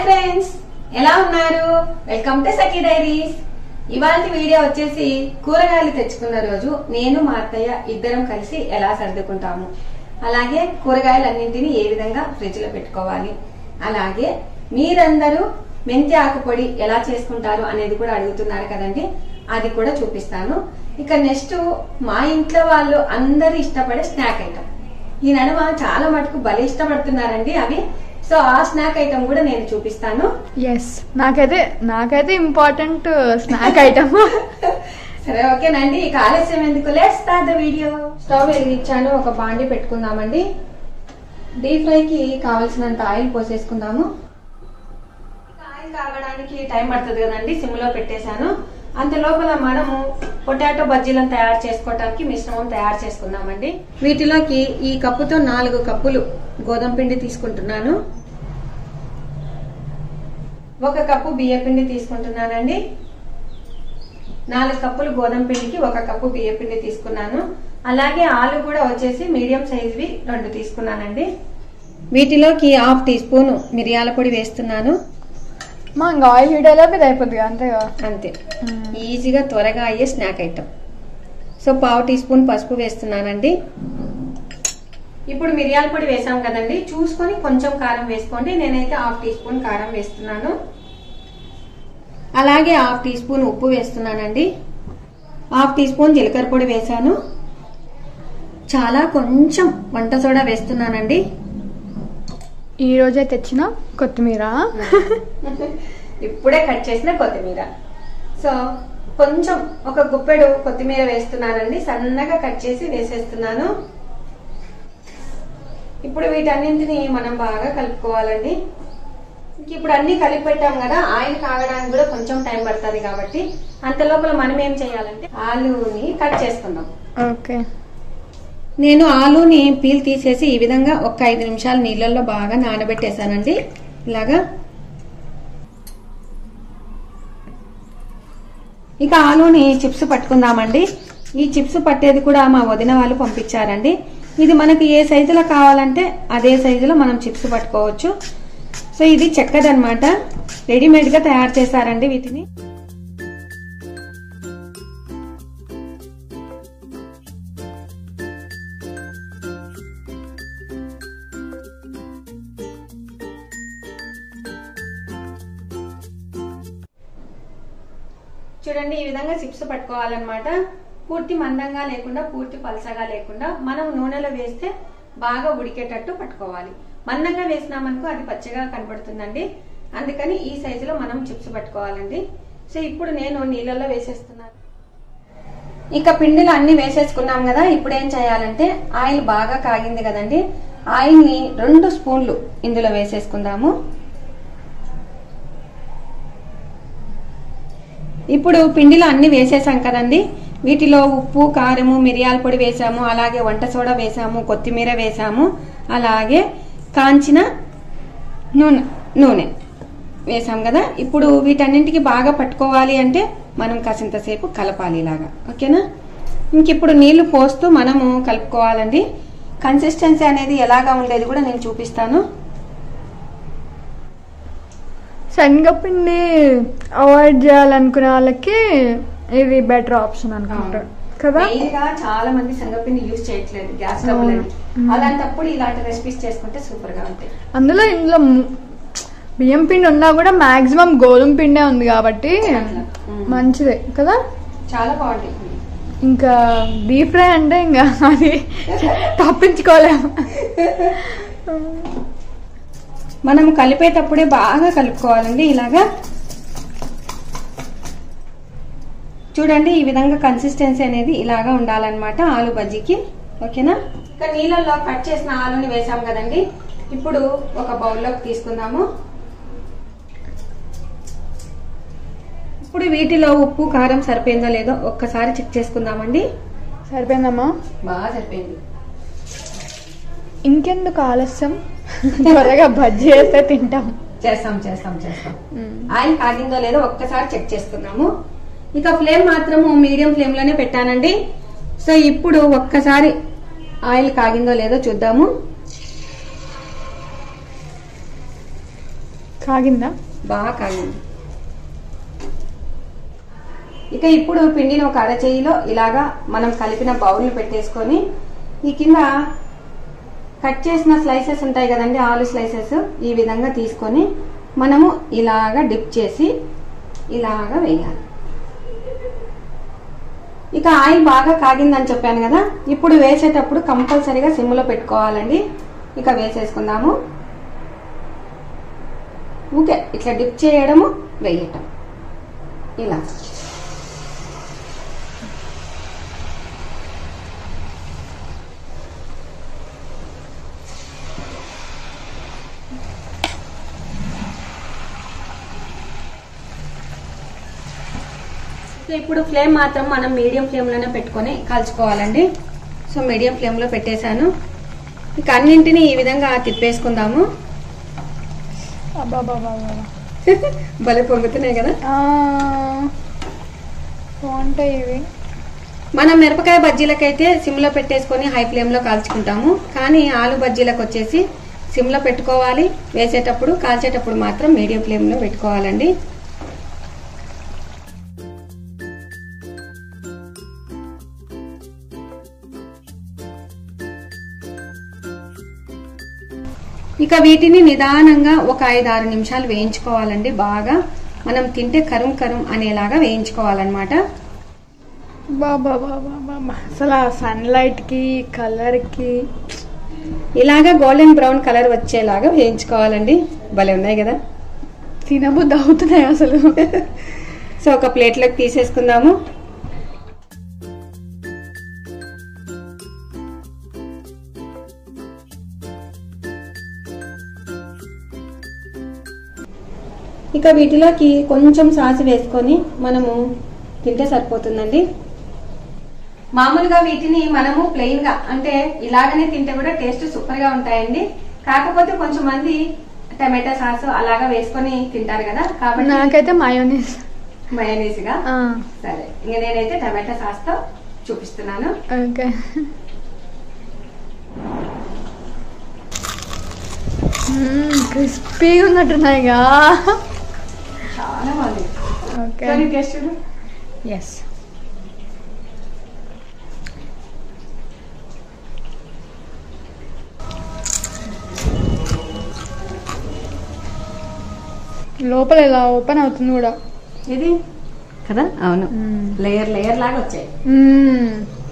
Friends ఎలా ఉన్నారు welcome to Sakhi diaries ఇవాళ వీడియో వచ్చేసి కూరగాయలు తెచ్చుకున్న రోజు నేను మా అత్తయ్య ఇద్దరం కలిసి ఎలా సర్దుకుంటాము అలాగే కూరగాయలన్నింటినీ ఏ విధంగా ఫ్రిడ్జ్ లో పెట్టుకోవాలి అలాగే మీరందరూ మెంతి ఆకు పొడి ఎలా చేసుకుంటారు అనేది కూడా అడుగుతున్నారు కదండి అది కూడా చూపిస్తాను ఇక నెక్స్ట్ మా ఇంట్లో వాళ్ళు అందరూ ఇష్టపడే స్నాక్ ఐటమ్ ఈ నడుమ చాలా మటుకు భలే ఇష్టపడుతున్నారండి అవి సో ఆ స్నాక్ ఐటమ్ కూడా నేను చూపిస్తాను ఎస్ నాకైతే నాకైతే ఇంపార్టెంట్ స్నాక్ ఐటమ్ సరే ఓకేనండి ఇక ఆలస్యం ఎందుకు let's start the video stove వెలిగించాను ఒక బాండి పెట్టుకుందామండి డీప్ ఫ్రైకి కావలసినంత ఆయిల్ పోసేసుకుందాము ఇక ఆయిల్ కాగడానికి టైం పడుతుంది కదండి సిమ్ లో పెట్టేశాను అంత లోపల మనము పొటాటో బజ్జీలను తయారు చేసుకోవడానికి మిశ్రమం తయారు చేసుకుందామండి వీటిలోకి ఈ కప్పుతో నాలుగు కప్పులు గోధుమ పిండి తీసుకుంటున్నాను ఒక కప్పు బియ్య పిండి తీసుకుంటున్నానండి నాలుగు కప్పులు గోధుమ పిండికి ఒక కప్పు బియ్య పిండి తీసుకున్నాను అలాగే ఆలు కూడా వచ్చేసి మీడియం సైజువి రెండు తీసుకున్నానండి వీటిలోకి హాఫ్ టీ స్పూన్ మిరియాల పొడి వేస్తున్నాను మా ఇంకా ఆయిల్ హీట్ అయ్యేలోపు ఇది అయిపోద్ది కదా, అంతే కదా అంతే ఈజీగా త్వరగా అయ్యే స్నాక్ ఐటమ్ సో పావు టీ స్పూన్ పసుపు వేస్తున్నానండి ఇప్పుడు మిరియాల పొడి వేసాం కదండి చూసుకొని కొంచెం కారం వేసుకోండి నేనైతే హాఫ్ టీ స్పూన్ కారం వేస్తున్నాను అలాగే హాఫ్ టీ స్పూన్ ఉప్పు వేస్తున్నానండి హాఫ్ టీ స్పూన్ జీలకర్ర పొడి వేసాను చాలా కొంచెం వంట సోడా వేస్తున్నానండి ఈ రోజే తెచ్చిన కొత్తిమీర ఇప్పుడే కట్ చేసిన కొత్తిమీర సో కొంచెం ఒక గుప్పెడు కొత్తిమీర వేస్తున్నానండి సన్నగా కట్ చేసి వేసేస్తున్నాను ఇప్పుడు వీటన్నింటిని మనం బాగా కలుపుకోవాలండి ఇంక ఇప్పుడు అన్ని కలిపి పెట్టాం కదా ఆయిల్ కాగడానికి కూడా కొంచెం టైం పడుతుంది కాబట్టి అంత లోపల మనం ఏం చేయాలంటే ఆలుని కట్ చేసుకుందాం ఓకే నేను ఆలుని పీల్ తీసేసి ఈ విధంగా ఒక ఐదు నిమిషాలు నీళ్ళల్లో బాగా నానబెట్టేశానండి ఇలాగా ఇక ఆలుని చిప్స్ పట్టుకుందామండి ఈ చిప్స్ పట్టేది కూడా మా వదిన వాళ్ళు పంపించారండి ఇది మనకి ఏ సైజులో కావాలంటే అదే సైజులో మనం చిప్స్ పట్టుకోవచ్చు సో ఇది చెక్కదనమాట రెడీమేడ్ గా తయారు చేశారండి వీటిని చూడండి ఈ విధంగా చిప్స్ పట్టుకోవాలన్నమాట పూర్తి మందంగా లేకుండా పూర్తి పలసగా లేకుండా మనం నూనెలో వేస్తే బాగా ఉడికేటట్టు పట్టుకోవాలి మందంగా వేసినామనుకో అది పచ్చగా కనబడుతుందండి అందుకని ఈ సైజులో మనం చిప్స్ పట్టుకోవాలండి సో ఇప్పుడు నేను నీళ్ళల్లో వేసేస్తున్నాను ఇక పిండిలో అన్ని వేసేసుకున్నాం కదా ఇప్పుడు ఏం చేయాలంటే ఆయిల్ బాగా కాగింది కదండి ఆయిల్ ని రెండు స్పూన్లు ఇందులో వేసేసుకుందాము ఇప్పుడు పిండిలో అన్ని వేసేసాం కదండి వీటిలో ఉప్పు కారము మిరియాల పొడి వేసాము అలాగే వంట సోడా వేసాము కొత్తిమీర వేసాము అలాగే కాంచిన నూనె నూనె వేసాం కదా ఇప్పుడు వీటన్నింటికి బాగా పట్టుకోవాలి అంటే మనం కాసింతసేపు కలపాలి ఇలాగా ఓకేనా ఇంక ఇప్పుడు నీళ్లు పోస్తూ మనము కలుపుకోవాలండి కన్సిస్టెన్సీ అనేది ఎలాగా ఉండేది కూడా నేను చూపిస్తాను శనగపిండి అవాయిడ్ చేయాలనుకునే వాళ్ళకి ఇది బెటర్ ఆప్షన్ అనుకుంటా కదా మెయిన్ గా చాలా మంది శనగపిండి యూజ్ చేయట్లేదు గ్యాస్ ట్రబుల్ అని అలాంటప్పుడు ఇలాంటి రెసిపీస్ చేసుకుంటే సూపర్ గా ఉంటాయి అందులో ఇందులో ము- బియ్యం పిండి ఉన్నా కూడా మాక్సిమం గోధుమ పిండే ఉంది కాబట్టి అట్లా. మ్మ్. మంచిదే కదా చాలా బాగుంటాయి ఇంకా డీప్ ఫ్రై అంటే ఇంకా అది తప్పించుకోలేము మనం కలిపేటప్పుడే బాగా కలుపుకోవాలండి ఇలాగా చూడండి ఈ విధంగా కన్సిస్టెన్సీ అనేది ఇలాగా ఉండాలన్నమాట ఆలు బజ్జీకి ఓకేనా ఇక నీళ్ళల్లో కట్ చేసిన ఆలుని వేసాం కదండి ఇప్పుడు ఒక బౌల్లోకి తీసుకుందాము ఇప్పుడు వీటిలో ఉప్పు కారం సరిపోయిందో లేదో ఒక్కసారి చెక్ చేసుకుందామండి సరిపోయిందమ్మా బాగా సరిపోయింది ఇంకెందుకు ఆలస్యం త్వరగా బజ్జీ వేస్తే తింటాం చేస్తాం చేస్తాం చేస్తాం ఆయిల్ కాగిందో లేదో ఒక్కసారి చెక్ చేసుకున్నాము ఇక ఫ్లేమ్ మాత్రము మీడియం ఫ్లేమ్ లోనే పెట్టానండి సో ఇప్పుడు ఒక్కసారి ఆయిల్ కాగిందో లేదో చూద్దాము కాగిందా బాగా కాగింది ఇక ఇప్పుడు పిండిని ఒక అరచేయిలో ఇలాగా మనం కలిపిన బౌల్ని పెట్టేసుకొని ఈ కింద కట్ చేసిన స్లైసెస్ ఉంటాయి కదండి ఆలు స్లైసెస్ ఈ విధంగా తీసుకొని మనము ఇలాగా డిప్ చేసి ఇలాగా వేయాలి ఇక ఆయిల్ బాగా కాగిందని చెప్పాను కదా ఇప్పుడు వేసేటప్పుడు కంపల్సరీగా సిమ్లో పెట్టుకోవాలండి ఇక వేసేసుకుందాము ఊకే ఇట్లా డిప్ చేయడము వేయటం ఇలా సో ఇప్పుడు ఫ్లేమ్ మాత్రం మనం మీడియం ఫ్లేమ్లోనే పెట్టుకొని కాల్చుకోవాలండి సో మీడియం ఫ్లేమ్లో పెట్టేశాను ఇక అన్నింటినీ ఈ విధంగా తిప్పేసుకుందాము అబ్బాబాబా భలే పొంగుతున్నాయి కదా బాగుంటాయి ఇవి మనం మిరపకాయ బజ్జీలకైతే సిమ్లో పెట్టేసుకొని హై ఫ్లేమ్లో కాల్చుకుంటాము కానీ ఆలు బజ్జీలకు వచ్చేసి సిమ్లో పెట్టుకోవాలి వేసేటప్పుడు కాల్చేటప్పుడు మాత్రం మీడియం ఫ్లేమ్లో పెట్టుకోవాలండి ఇక వీటిని నిదానంగా ఒక ఐదు ఆరు నిమిషాలు వేయించుకోవాలండి బాగా మనం తింటే కరుం కరుం అనేలాగా వేయించుకోవాలన్నమాట బాబా బాబా బాబా అసలు ఆ సన్లైట్కి కలర్కి ఇలాగా గోల్డెన్ బ్రౌన్ కలర్ వచ్చేలాగా వేయించుకోవాలండి భలే ఉన్నాయి కదా తినబుద్ధి అవుతున్నాయి అసలు సో ఒక ప్లేట్లోకి తీసేసుకుందాము ఇక వీటిలోకి కొంచెం సాసు వేసుకొని మనము తింటే సరిపోతుందండి మామూలుగా వీటిని మనము ప్లెయిన్ గా అంటే ఇలాగనే తింటే కూడా టేస్ట్ సూపర్ గా ఉంటాయండి కాకపోతే కొంచెం మంది టమాటా సాస్ అలాగా వేసుకొని తింటారు కదా కాబట్టి నాకైతే మయోనీస్ మయోనీస్ గా సరే ఇంక నేనైతే టమాటా సాస్ తో చూపిస్తున్నాను ఓకే క్రిస్పీగా ఉన్నట్టున్నాయిగా చాలా బాగుంది ఓకే కానీ టేస్ట్ చూడు. ఎస్ లోపల ఇలా ఓపెన్ అవుతుంది కూడా ఇది కదా అవును మ్మ్. లేయర్ లేయర్ లాగా వచ్చాయి మ్మ్.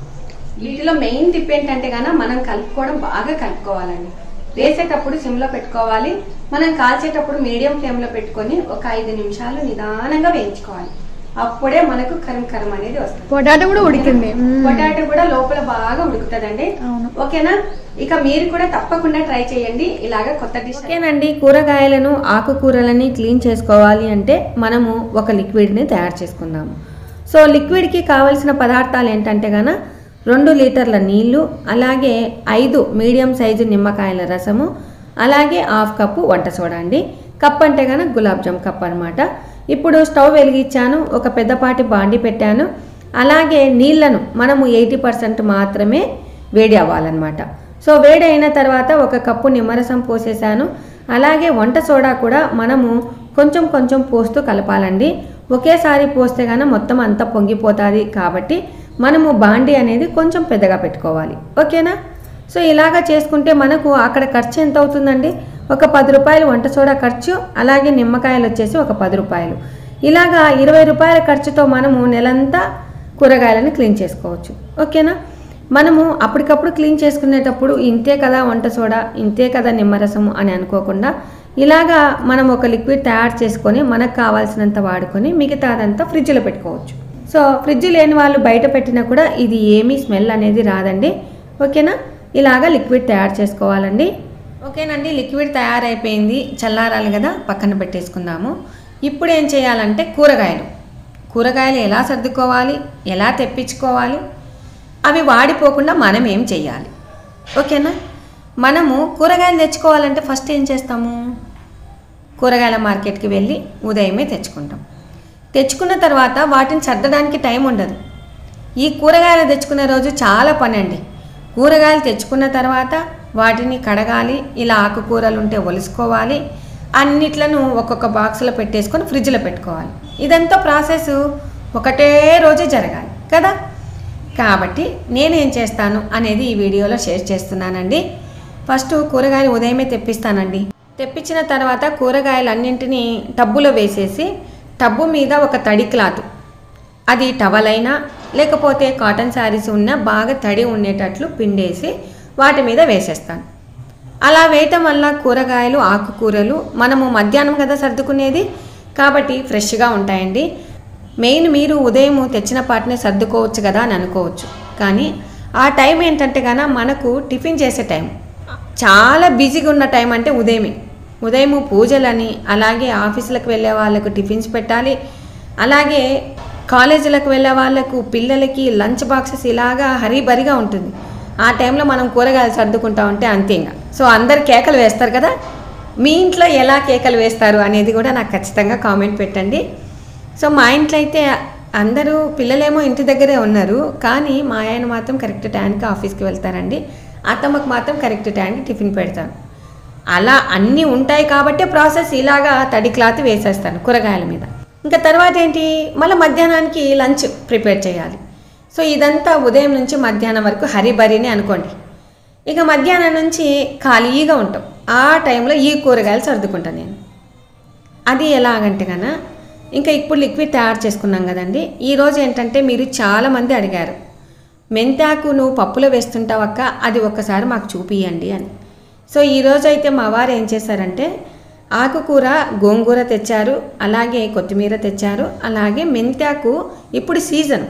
వీటిలో మెయిన్ టిప్ ఏంటంటే గాన మనం కలుపుకోవడం బాగా కలుపుకోవాలండి వేసేటప్పుడు సిమ్ లో పెట్టుకోవాలి మనం కాల్చేటప్పుడు మీడియం ఫ్లేమ్ లో పెట్టుకొని ఒక ఐదు నిమిషాలు నిదానంగా వేయించుకోవాలి అప్పుడే మనకు కరం కరం అనేది వస్తుంది పొటాటో కూడా ఉడికింది మ్మ్. పొటాటో కూడా లోపల బాగా ఉడుకుతుందండి అవును. ఓకేనా ఇక మీరు కూడా తప్పకుండా ట్రై చేయండి ఇలాగ కొత్త డిష్ ఓకేనండి కూరగాయలను ఆకుకూరలని క్లీన్ చేసుకోవాలి అంటే మనము ఒక లిక్విడ్ని తయారు చేసుకుందాము సో లిక్విడ్కి కావలసిన పదార్థాలు ఏంటంటే గాన రెండు లీటర్ల నీళ్లు అలాగే ఐదు మీడియం సైజు నిమ్మకాయల రసము అలాగే హాఫ్ కప్పు వంట సోడా అండి కప్ అంటే కనుక గులాబ్ జామ్ కప్ అనమాట ఇప్పుడు స్టవ్ వెలిగించాను ఒక పెద్దపాటి బాండి పెట్టాను అలాగే నీళ్లను మనము ఎయిటీ పర్సెంట్ మాత్రమే వేడి అవ్వాలన్నమాట సో వేడి అయిన తర్వాత ఒక కప్పు నిమ్మరసం పోసేసాను అలాగే వంట సోడా కూడా మనము కొంచెం కొంచెం పోస్తూ కలపాలండి ఒకేసారి పోస్తే కానీ మొత్తం అంతా పొంగిపోతుంది కాబట్టి మనము బాండి అనేది కొంచెం పెద్దగా పెట్టుకోవాలి ఓకేనా సో ఇలాగా చేసుకుంటే మనకు అక్కడ ఖర్చు ఎంత అవుతుందండి ఒక పది రూపాయలు వంట సోడా ఖర్చు అలాగే నిమ్మకాయలు వచ్చేసి ఒక పది రూపాయలు ఇలాగా ఇరవై రూపాయల ఖర్చుతో మనము నెలంతా కూరగాయలను క్లీన్ చేసుకోవచ్చు ఓకేనా మనము అప్పటికప్పుడు క్లీన్ చేసుకునేటప్పుడు ఇంతే కదా వంట సోడా ఇంతే కదా నిమ్మరసము అని అనుకోకుండా ఇలాగా మనం ఒక లిక్విడ్ తయారు చేసుకొని మనకు కావాల్సినంత వాడుకొని మిగతాదంతా ఫ్రిడ్జ్లో పెట్టుకోవచ్చు సో ఫ్రిడ్జ్ లేని వాళ్ళు బయట పెట్టినా కూడా ఇది ఏమీ స్మెల్ అనేది రాదండి ఓకేనా ఇలాగా లిక్విడ్ తయారు చేసుకోవాలండి ఓకేనండి లిక్విడ్ తయారైపోయింది చల్లారాలి కదా పక్కన పెట్టేసుకుందాము ఇప్పుడు ఏం చేయాలంటే కూరగాయలు కూరగాయలు ఎలా సర్దుకోవాలి ఎలా తెప్పించుకోవాలి అవి వాడిపోకుండా మనం ఏం చేయాలి ఓకేనా మనము కూరగాయలు తెచ్చుకోవాలంటే ఫస్ట్ ఏం చేస్తాము కూరగాయల మార్కెట్కి వెళ్ళి ఉదయమే తెచ్చుకుంటాం తెచ్చుకున్న తర్వాత వాటిని సర్దడానికి టైం ఉండదు ఈ కూరగాయలు తెచ్చుకునే రోజు చాలా పని అండి కూరగాయలు తెచ్చుకున్న తర్వాత వాటిని కడగాలి ఇలా ఆకుకూరలు ఉంటే ఒలుసుకోవాలి అన్నిట్లను ఒక్కొక్క బాక్స్లో పెట్టేసుకొని ఫ్రిడ్జ్లో పెట్టుకోవాలి ఇదంతా ప్రాసెస్ ఒకటే రోజే జరగాలి కదా కాబట్టి నేనేం చేస్తాను అనేది ఈ వీడియోలో షేర్ చేస్తున్నానండి ఫస్ట్ కూరగాయలు ఉదయమే తెప్పిస్తానండి తెప్పించిన తర్వాత కూరగాయలన్నింటినీ టబ్బులో వేసేసి టబ్బు మీద ఒక తడి క్లాత్ అది టవల్ అయినా లేకపోతే కాటన్ శారీస్ ఉన్న బాగా తడి ఉండేటట్లు పిండేసి వాటి మీద వేసేస్తాను అలా వేయటం వల్ల కూరగాయలు ఆకుకూరలు మనము మధ్యాహ్నం కదా సర్దుకునేది కాబట్టి ఫ్రెష్గా ఉంటాయండి మెయిన్ మీరు ఉదయం తెచ్చిన పాటనే సర్దుకోవచ్చు కదా అని అనుకోవచ్చు కానీ ఆ టైం ఏంటంటే గాన మనకు టిఫిన్ చేసే టైం చాలా బిజీగా ఉన్న టైం అంటే ఉదయమే ఉదయం పూజలని అలాగే ఆఫీసులకు వెళ్ళే వాళ్ళకు టిఫిన్స్ పెట్టాలి అలాగే కాలేజీలకు వెళ్ళే వాళ్ళకు పిల్లలకి లంచ్ బాక్సెస్ ఇలాగా హరీబరిగా ఉంటుంది ఆ టైంలో మనం కూరగాయలు సర్దుకుంటా ఉంటే అంతే ఇంకా సో అందరు కేకలు వేస్తారు కదా మీ ఇంట్లో ఎలా కేకలు వేస్తారు అనేది కూడా నాకు ఖచ్చితంగా కామెంట్ పెట్టండి సో మా ఇంట్లో అయితే అందరూ పిల్లలేమో ఇంటి దగ్గరే ఉన్నారు కానీ మా ఆయన మాత్రం కరెక్ట్ టైంకి ఆఫీస్కి వెళ్తారండి అత్తమ్మకు మాత్రం కరెక్ట్ టైంకి టిఫిన్ పెడతాను అలా అన్నీ ఉంటాయి కాబట్టి ప్రాసెస్ ఇలాగా తడి క్లాత్ వేసేస్తాను కూరగాయల మీద ఇంకా తర్వాత ఏంటి మళ్ళీ మధ్యాహ్నానికి లంచ్ ప్రిపేర్ చేయాలి సో ఇదంతా ఉదయం నుంచి మధ్యాహ్నం వరకు హరిబరిని అనుకోండి ఇక మధ్యాహ్నం నుంచి ఖాళీగా ఉంటాం ఆ టైంలో ఈ కూరగాయలు సర్దుకుంటాను నేను అది ఎలాగంటే కన్నా ఇంకా ఇప్పుడు లిక్విడ్ తయారు చేసుకున్నాం కదండి ఈరోజు ఏంటంటే మీరు చాలామంది అడిగారు మెంతాకు నువ్వు పప్పులో వేస్తుంటావక్క అది ఒక్కసారి మాకు చూపియండి అని సో ఈరోజు అయితే మా వారు ఏం చేశారంటే ఆకుకూర గోంగూర తెచ్చారు అలాగే కొత్తిమీర తెచ్చారు అలాగే మెంతాకు ఇప్పుడు సీజన్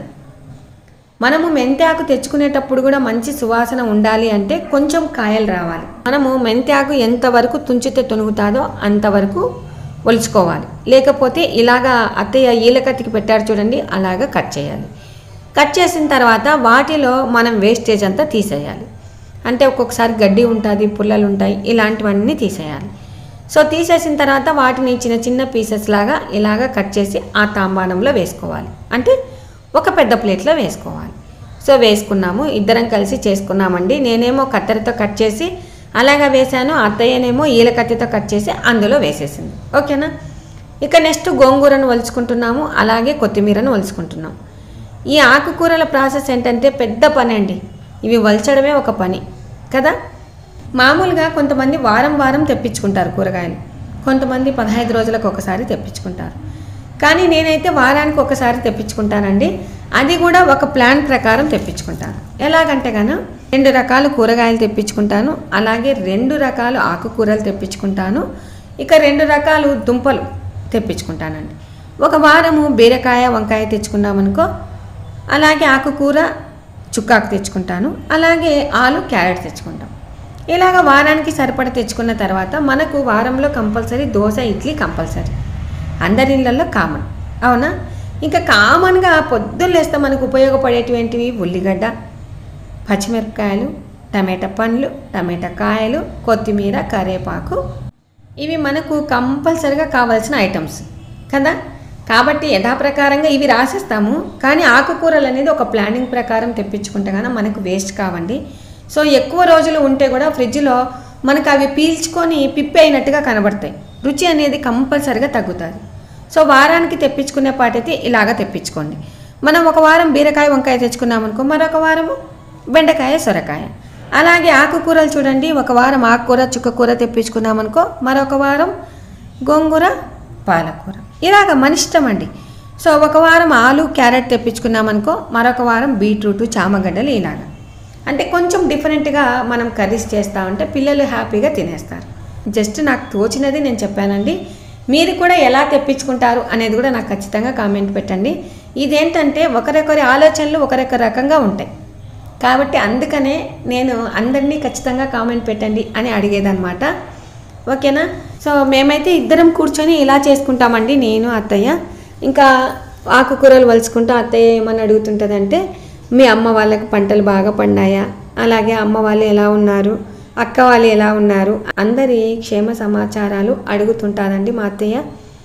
మనము మెంతాకు తెచ్చుకునేటప్పుడు కూడా మంచి సువాసన ఉండాలి అంటే కొంచెం కాయలు రావాలి మనము మెంతాకు ఎంతవరకు తుంచితే తునుగుతాదో అంతవరకు ఒలుచుకోవాలి లేకపోతే ఇలాగా అత్తయ్య ఈలకత్తికి పెట్టారు చూడండి అలాగా కట్ చేయాలి కట్ చేసిన తర్వాత వాటిలో మనం వేస్టేజ్ అంతా తీసేయాలి అంటే ఒక్కొక్కసారి గడ్డి ఉంటుంది పుల్లలు ఉంటాయి ఇలాంటివన్నీ తీసేయాలి సో తీసేసిన తర్వాత వాటిని చిన్న చిన్న పీసెస్ లాగా ఇలాగా కట్ చేసి ఆ తాంబానంలో వేసుకోవాలి అంటే ఒక పెద్ద ప్లేట్లో వేసుకోవాలి సో వేసుకున్నాము ఇద్దరం కలిసి చేసుకున్నామండి నేనేమో కత్తెరతో కట్ చేసి అలాగా వేశాను అత్తయ్యనేమో ఈల కత్తితో కట్ చేసి అందులో వేసేసింది ఓకేనా ఇక నెక్స్ట్ గోంగూరను వలుచుకుంటున్నాము అలాగే కొత్తిమీరను వలుచుకుంటున్నాం ఈ ఆకుకూరల ప్రాసెస్ ఏంటంటే పెద్ద పని అండి ఇవి వలచడమే ఒక పని కదా మామూలుగా కొంతమంది వారం వారం తెప్పించుకుంటారు కూరగాయలు కొంతమంది పదహైదు రోజులకు ఒకసారి తెప్పించుకుంటారు కానీ నేనైతే వారానికి ఒకసారి తెప్పించుకుంటానండి అది కూడా ఒక ప్లాన్ ప్రకారం తెప్పించుకుంటాను ఎలాగంటే గాను రెండు రకాల కూరగాయలు తెప్పించుకుంటాను అలాగే రెండు రకాల ఆకుకూరలు తెప్పించుకుంటాను ఇక రెండు రకాలు దుంపలు తెప్పించుకుంటానండి ఒక వారము బీరకాయ వంకాయ తెచ్చుకున్నామనుకో అలాగే ఆకుకూర చుక్కాకు తెచ్చుకుంటాను అలాగే ఆలు క్యారెట్ తెచ్చుకుంటాం ఇలాగ వారానికి సరిపడ తెచ్చుకున్న తర్వాత మనకు వారంలో కంపల్సరీ దోశ ఇడ్లీ కంపల్సరీ అందరి ఇళ్ళల్లో కామన్ అవునా ఇంకా కామన్గా పొద్దున్న లేస్తే మనకు ఉపయోగపడేటువంటివి ఉల్లిగడ్డ పచ్చిమిరపకాయలు టమాటా పండ్లు టమాటా కాయలు కొత్తిమీర కరివేపాకు ఇవి మనకు కంపల్సరిగా కావాల్సిన ఐటమ్స్ కదా కాబట్టి యథాప్రకారంగా ఇవి రాసేస్తాము కానీ ఆకుకూరలు అనేది ఒక ప్లానింగ్ ప్రకారం తెప్పించుకుంటే కానీ మనకు వేస్ట్ కావండి సో ఎక్కువ రోజులు ఉంటే కూడా ఫ్రిడ్జ్లో మనకు అవి పీల్చుకొని పిప్పి అయినట్టుగా కనబడతాయి రుచి అనేది కంపల్సరిగా తగ్గుతుంది సో వారానికి తెప్పించుకునే పాటైతే ఇలాగ తెప్పించుకోండి మనం ఒక వారం బీరకాయ వంకాయ తెచ్చుకున్నామనుకో మరొక వారము బెండకాయ సొరకాయ అలాగే ఆకుకూరలు చూడండి ఒక వారం ఆకుకూర చుక్కకూర తెప్పించుకున్నామనుకో మరొక వారం గోంగూర పాలకూర ఇలాగ మన ఇష్టం అండి సో ఒక వారం ఆలు క్యారెట్ తెప్పించుకున్నామనుకో మరొక వారం బీట్రూట్ చామగడ్డలు ఇలాగ అంటే కొంచెం డిఫరెంట్గా మనం కర్రీస్ చేస్తూ ఉంటే పిల్లలు హ్యాపీగా తినేస్తారు జస్ట్ నాకు తోచినది నేను చెప్పానండి మీరు కూడా ఎలా తెప్పించుకుంటారు అనేది కూడా నాకు ఖచ్చితంగా కామెంట్ పెట్టండి ఇదేంటంటే ఒకరొకరి ఆలోచనలు ఒకరొక రకంగా ఉంటాయి కాబట్టి అందుకనే నేను అందరినీ ఖచ్చితంగా కామెంట్ పెట్టండి అని అడిగేదన్నమాట ఓకేనా సో మేమైతే ఇద్దరం కూర్చొని ఇలా చేసుకుంటామండి నేను అత్తయ్య ఇంకా ఆకుకూరలు వలుచుకుంటూ అత్తయ్య ఏమని అడుగుతుంటుందంటే మీ అమ్మ వాళ్ళకి పంటలు బాగా పండాయా అలాగే అమ్మ వాళ్ళు ఎలా ఉన్నారు అక్క వాళ్ళు ఎలా ఉన్నారు అందరి క్షేమ సమాచారాలు అడుగుతుంటారండి మా అత్తయ్య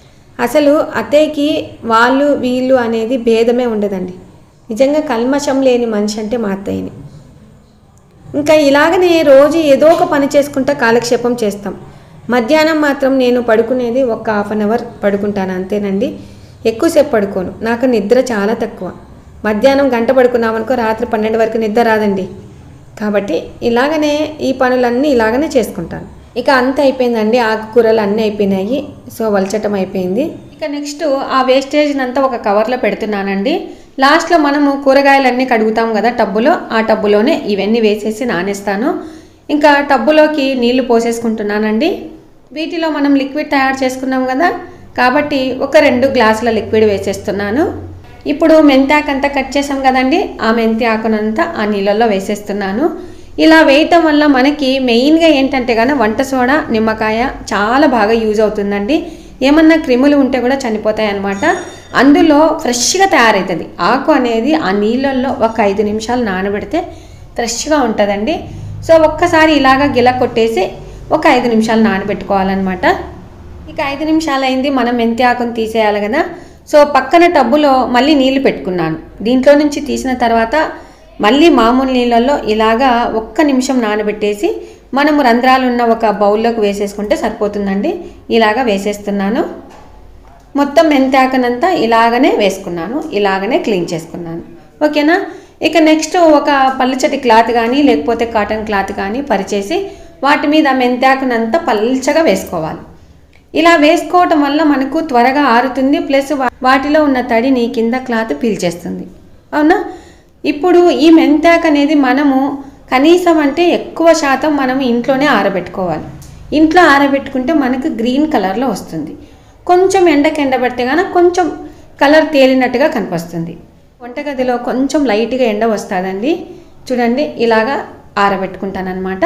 అసలు అత్తయ్యకి వాళ్ళు వీళ్ళు అనేది భేదమే ఉండదండి నిజంగా కల్మషం లేని మనిషి అంటే మా అత్తయ్యని ఇంకా ఇలాగనే రోజు ఏదో ఒక పని చేసుకుంటా కాలక్షేపం చేస్తాం మధ్యాహ్నం మాత్రం నేను పడుకునేది ఒక హాఫ్ అన్ అవర్ పడుకుంటాను అంతేనండి ఎక్కువసేపు పడుకోను నాకు నిద్ర చాలా తక్కువ మధ్యాహ్నం గంట పడుకున్నామనుకో రాత్రి పన్నెండు వరకు నిద్ర రాదండి కాబట్టి ఇలాగనే ఈ పనులన్నీ ఇలాగనే చేసుకుంటాను ఇక అంత అయిపోయిందండి ఆకుకూరలు అన్నీ అయిపోయినాయి సో వలచటం అయిపోయింది ఇక నెక్స్ట్ ఆ వేస్టేజ్ని అంతా ఒక కవర్లో పెడుతున్నానండి లాస్ట్లో మనము కూరగాయలన్నీ కడుగుతాం కదా టబ్బులో ఆ టబ్బులోనే ఇవన్నీ వేసేసి నానేస్తాను ఇంకా టబ్బులోకి నీళ్లు పోసేసుకుంటున్నానండి వీటిలో మనం లిక్విడ్ తయారు చేసుకున్నాం కదా కాబట్టి ఒక రెండు గ్లాసుల లిక్విడ్ వేసేస్తున్నాను ఇప్పుడు మెంతాకు అంతా కట్ చేసాం కదండి ఆ మెంతి ఆకునంతా ఆ నీళ్ళల్లో వేసేస్తున్నాను ఇలా వేయటం వల్ల మనకి మెయిన్గా ఏంటంటే కానీ వంట సోడా నిమ్మకాయ చాలా బాగా యూజ్ అవుతుందండి ఏమన్నా క్రిములు ఉంటే కూడా చనిపోతాయి అన్నమాట అందులో ఫ్రెష్గా తయారవుతుంది ఆకు అనేది ఆ నీళ్ళల్లో ఒక ఐదు నిమిషాలు నానబెడితే ఫ్రెష్గా ఉంటుందండి సో ఒక్కసారి ఇలాగా గిల కొట్టేసి ఒక ఐదు నిమిషాలు నానబెట్టుకోవాలన్నమాట ఇక ఐదు నిమిషాలు అయింది మనం మెంతి ఆకును తీసేయాలి కదా సో పక్కన టబ్బులో మళ్ళీ నీళ్లు పెట్టుకున్నాను దీంట్లో నుంచి తీసిన తర్వాత మళ్ళీ మామూలు నీళ్ళల్లో ఇలాగా ఒక్క నిమిషం నానబెట్టేసి మనము రంధ్రాలు ఉన్న ఒక బౌల్లోకి వేసేసుకుంటే సరిపోతుందండి ఇలాగా వేసేస్తున్నాను మొత్తం మెంతాకనంతా ఇలాగనే వేసుకున్నాను ఇలాగనే క్లీన్ చేసుకున్నాను ఓకేనా ఇక నెక్స్ట్ ఒక పల్చటి క్లాత్ కానీ లేకపోతే కాటన్ క్లాత్ కానీ పరిచేసి వాటి మీద మెంతాకునంతా పల్చగా వేసుకోవాలి ఇలా వేసుకోవటం వల్ల మనకు త్వరగా ఆరుతుంది ప్లస్ వా- వాటిలో ఉన్న తడిని కింద క్లాత్ పీల్చేస్తుంది అవునా ఇప్పుడు ఈ మెంతాక్ అనేది మనము కనీసం అంటే ఎక్కువ శాతం మనం ఇంట్లోనే ఆరబెట్టుకోవాలి ఇంట్లో ఆరబెట్టుకుంటే మనకు గ్రీన్ కలర్లో వస్తుంది కొంచెం ఎండకి ఎండబెడితే కానీ కొంచెం కలర్ తేలినట్టుగా కనిపిస్తుంది వంటగదిలో కొంచెం లైట్గా ఎండ వస్తుందండి చూడండి ఇలాగా ఆరబెట్టుకుంటానన్నమాట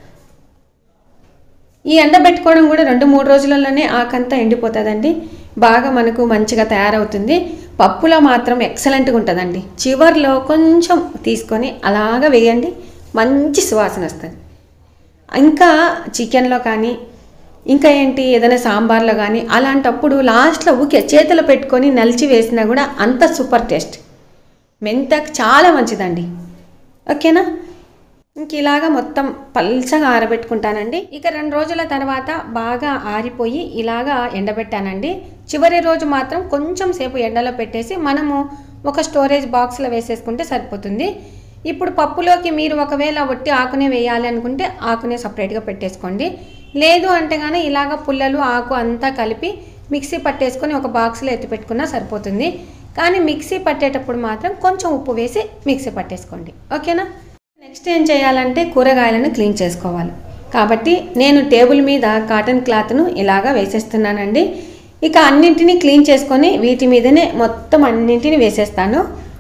ఈ ఎండ పెట్టుకోవడం కూడా రెండు మూడు రోజులలోనే ఆకంతా ఎండిపోతుందండి బాగా మనకు మంచిగా తయారవుతుంది పప్పులో మాత్రం ఎక్సలెంట్గా ఉంటుందండి చివర్లో కొంచెం తీసుకొని అలాగా వేయండి మంచి సువాసన వస్తుంది ఇంకా చికెన్లో కానీ ఇంకా ఏంటి ఏదైనా సాంబార్లో కానీ అలాంటప్పుడు లాస్ట్లో ఊకే చేతిలో పెట్టుకొని నలిచి వేసినా కూడా అంత సూపర్ టేస్ట్ మెంతకు చాలా మంచిదండి ఓకేనా ఇంక ఇలాగా మొత్తం పల్చగా ఆరబెట్టుకుంటానండి ఇక రెండు రోజుల తర్వాత బాగా ఆరిపోయి ఇలాగా ఎండబెట్టానండి చివరి రోజు మాత్రం కొంచెం సేపు ఎండలో పెట్టేసి మనము ఒక స్టోరేజ్ బాక్స్లో వేసేసుకుంటే సరిపోతుంది ఇప్పుడు పప్పులోకి మీరు ఒకవేళ ఒట్టి ఆకునే వేయాలి అనుకుంటే ఆకునే సపరేట్గా పెట్టేసుకోండి లేదు అంటే కానీ ఇలాగ పుల్లలు ఆకు అంతా కలిపి మిక్సీ పట్టేసుకొని ఒక బాక్స్లో ఎత్తి పెట్టుకున్నా సరిపోతుంది కానీ మిక్సీ పట్టేటప్పుడు మాత్రం కొంచెం ఉప్పు వేసి మిక్సీ పట్టేసుకోండి ఓకేనా నెక్స్ట్ ఏం చేయాలంటే కూరగాయలను క్లీన్ చేసుకోవాలి కాబట్టి నేను టేబుల్ మీద కాటన్ క్లాత్ను ఇలాగా వేసేస్తున్నానండి ఇక అన్నింటినీ క్లీన్ చేసుకొని వీటి మీదనే మొత్తం అన్నింటినీ వేసేస్తాను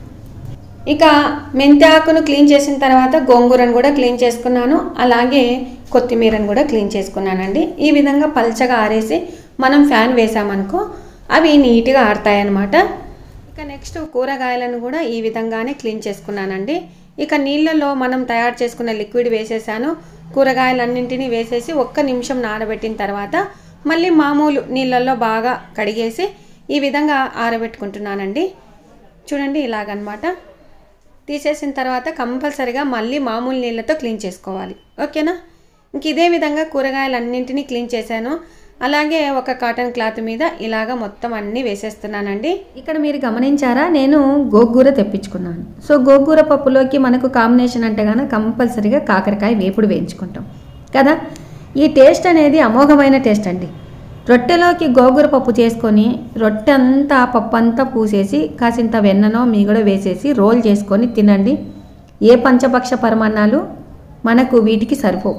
ఇక మెంతి ఆకును క్లీన్ చేసిన తర్వాత గోంగూరను కూడా క్లీన్ చేసుకున్నాను అలాగే కొత్తిమీరను కూడా క్లీన్ చేసుకున్నానండి ఈ విధంగా పల్చగా ఆరేసి మనం ఫ్యాన్ వేసామనుకో అవి నీట్గా ఆడతాయన్నమాట ఇక నెక్స్ట్ కూరగాయలను కూడా ఈ విధంగానే క్లీన్ చేసుకున్నానండి ఇక నీళ్ళలో మనం తయారు చేసుకున్న లిక్విడ్ వేసేసాను కూరగాయలన్నింటినీ వేసేసి ఒక్క నిమిషం నానబెట్టిన తర్వాత మళ్ళీ మామూలు నీళ్ళల్లో బాగా కడిగేసి ఈ విధంగా ఆరబెట్టుకుంటున్నానండి చూడండి ఇలాగనమాట తీసేసిన తర్వాత కంపల్సరిగా మళ్ళీ మామూలు నీళ్ళతో క్లీన్ చేసుకోవాలి ఓకేనా ఇంక ఇదే విధంగా కూరగాయలన్నింటినీ క్లీన్ చేశాను అలాగే ఒక కాటన్ క్లాత్ మీద ఇలాగ మొత్తం అన్నీ వేసేస్తున్నానండి ఇక్కడ మీరు గమనించారా నేను గోంగూర తెప్పించుకున్నాను సో గోంగూర పప్పులోకి మనకు కాంబినేషన్ అంటే కనుక కంపల్సరిగా కాకరకాయ వేపుడు వేయించుకుంటాం కదా ఈ టేస్ట్ అనేది అమోఘమైన టేస్ట్ అండి రొట్టెలోకి గోంగూర పప్పు చేసుకొని రొట్టె అంతా పప్పు అంతా పూసేసి కాసింత వెన్ననో మీగడ వేసేసి రోల్ చేసుకొని తినండి ఏ పంచపక్ష పరమాన్నాలు మనకు వీటికి సరిపోవు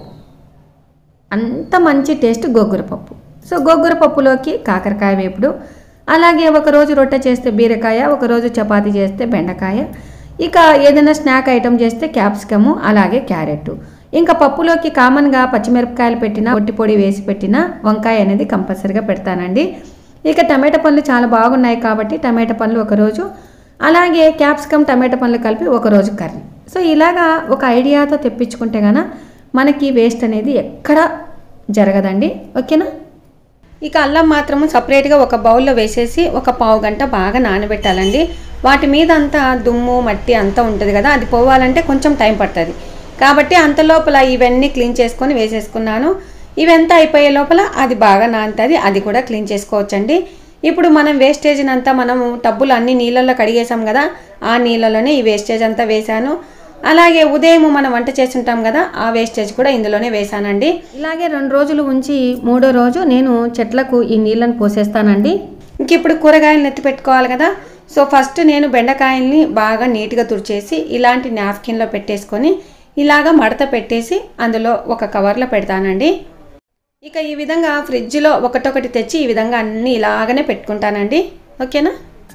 అంత మంచి టేస్ట్ గోంగూర పప్పు సో గోంగూర పప్పులోకి కాకరకాయ వేపుడు అలాగే ఒకరోజు రొట్టె చేస్తే బీరకాయ ఒకరోజు చపాతీ చేస్తే బెండకాయ ఇక ఏదైనా స్నాక్ ఐటమ్ చేస్తే క్యాప్సికము అలాగే క్యారెట్ ఇంకా పప్పులోకి కామన్గా పచ్చిమిరపకాయలు పెట్టిన ఒట్టి పొడి వేసి పెట్టిన వంకాయ అనేది కంపల్సరిగా పెడతానండి ఇక టమాటా పండ్లు చాలా బాగున్నాయి కాబట్టి టమాటా పండ్లు ఒకరోజు అలాగే క్యాప్సికమ్ టమాటా పండ్లు కలిపి ఒకరోజు కర్రీ సో ఇలాగా ఒక ఐడియాతో తెప్పించుకుంటే గాన మనకి వేస్ట్ అనేది ఎక్కడ జరగదండి ఓకేనా ఇక అల్లం మాత్రము సపరేట్గా ఒక బౌల్లో వేసేసి ఒక పావు గంట బాగా నానబెట్టాలండి వాటి మీద అంతా దుమ్ము మట్టి అంతా ఉంటుంది కదా అది పోవాలంటే కొంచెం టైం పడుతుంది కాబట్టి అంత లోపల ఇవన్నీ క్లీన్ చేసుకొని వేసేసుకున్నాను ఇవంతా అయిపోయే లోపల అది బాగా నానుతుంది అది కూడా క్లీన్ చేసుకోవచ్చండి ఇప్పుడు మనం వేస్టేజ్ని అంతా మనము టబ్బులు అన్ని నీళ్ళల్లో కడిగేసాం కదా ఆ నీళ్ళలోనే ఈ వేస్టేజ్ అంతా వేశాను అలాగే ఉదయం మనం వంట చేస్తుంటాం కదా ఆ వేస్టేజ్ కూడా ఇందులోనే వేసానండి ఇలాగే రెండు రోజులు ఉంచి మూడో రోజు నేను చెట్లకు ఈ నీళ్ళని పోసేస్తానండి ఇంక ఇప్పుడు కూరగాయలను ఎత్తి పెట్టుకోవాలి కదా సో ఫస్ట్ నేను బెండకాయల్ని బాగా నీట్గా తుడిచేసి ఇలాంటి నాప్కిన్లో పెట్టేసుకొని ఇలాగా మడత పెట్టేసి అందులో ఒక కవర్లో పెడతానండి ఇక ఈ విధంగా ఫ్రిడ్జ్లో ఒకటొకటి తెచ్చి ఈ విధంగా అన్నీ ఇలాగనే పెట్టుకుంటానండి ఓకేనా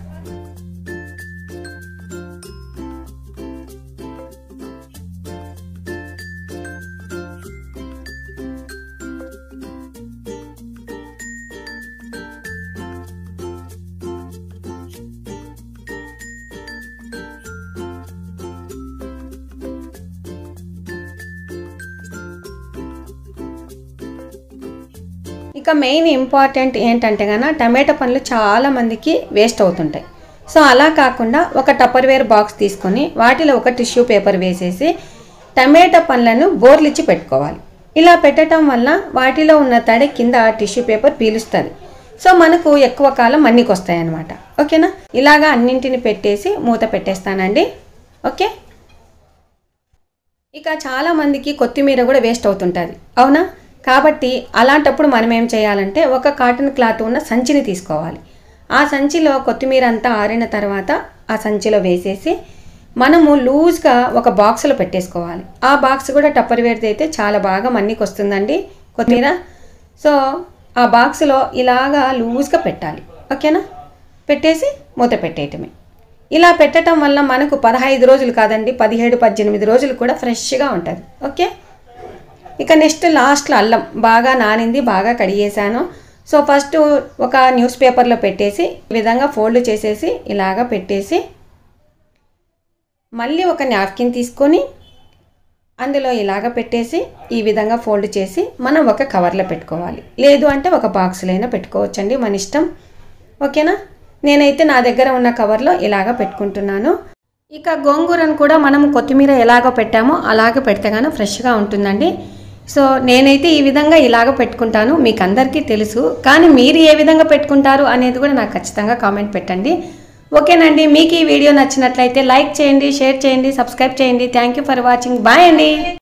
ఇక మెయిన్ ఇంపార్టెంట్ ఏంటంటే కనుక టమాటా పండ్లు చాలా మందికి వేస్ట్ అవుతుంటాయి సో అలా కాకుండా ఒక టప్పర్వేర్ బాక్స్ తీసుకొని వాటిలో ఒక టిష్యూ పేపర్ వేసేసి టమాటా పండ్లను బోర్లిచ్చి పెట్టుకోవాలి ఇలా పెట్టడం వల్ల వాటిలో ఉన్న తడి కింద టిష్యూ పేపర్ పీలుస్తుంది సో మనకు ఎక్కువ కాలం మన్నికి వస్తాయి అన్నమాట ఓకేనా ఇలాగా అన్నింటిని పెట్టేసి మూత పెట్టేస్తానండి ఓకే ఇక చాలా మందికి కొత్తిమీర కూడా వేస్ట్ అవుతుంటుంది అవునా కాబట్టి అలాంటప్పుడు మనం ఏం చేయాలంటే ఒక కాటన్ క్లాత్ ఉన్న సంచిని తీసుకోవాలి ఆ సంచిలో కొత్తిమీర అంతా ఆరిన తర్వాత ఆ సంచిలో వేసేసి మనము లూజ్గా ఒక బాక్స్లో పెట్టేసుకోవాలి ఆ బాక్స్ కూడా టప్పర్ వేడితే అయితే చాలా బాగా మన్నికి వస్తుందండి కొత్తిమీర సో ఆ బాక్స్లో ఇలాగా లూజ్గా పెట్టాలి ఓకేనా పెట్టేసి మూత పెట్టేయటమే ఇలా పెట్టడం వల్ల మనకు పదహైదు రోజులు కాదండి పదిహేడు పద్దెనిమిది రోజులు కూడా ఫ్రెష్గా ఉంటుంది ఓకే ఇక నెక్స్ట్ లాస్ట్లో అల్లం బాగా నానింది బాగా కడిగేసాను సో ఫస్ట్ ఒక న్యూస్ పేపర్లో పెట్టేసి ఈ విధంగా ఫోల్డ్ చేసేసి ఇలాగా పెట్టేసి మళ్ళీ ఒక నాప్కిన్ తీసుకొని అందులో ఇలాగ పెట్టేసి ఈ విధంగా ఫోల్డ్ చేసి మనం ఒక కవర్లో పెట్టుకోవాలి లేదు అంటే ఒక బాక్స్లో అయినా పెట్టుకోవచ్చండి మన ఇష్టం ఓకేనా నేనైతే నా దగ్గర ఉన్న కవర్లో ఇలాగ పెట్టుకుంటున్నాను ఇక గోంగూరను కూడా మనం కొత్తిమీర ఎలాగ పెట్టామో అలాగ పెడితే కానీ ఫ్రెష్గా ఉంటుందండి సో నేనైతే ఈ విధంగా ఇలాగ పెట్టుకుంటాను మీకు అందరికీ తెలుసు కానీ మీరు ఏ విధంగా పెట్టుకుంటారు అనేది కూడా నాకు ఖచ్చితంగా కామెంట్ పెట్టండి ఓకేనండి మీకు ఈ వీడియో నచ్చినట్లయితే లైక్ చేయండి షేర్ చేయండి సబ్స్క్రైబ్ చేయండి thank you for watching bye అండి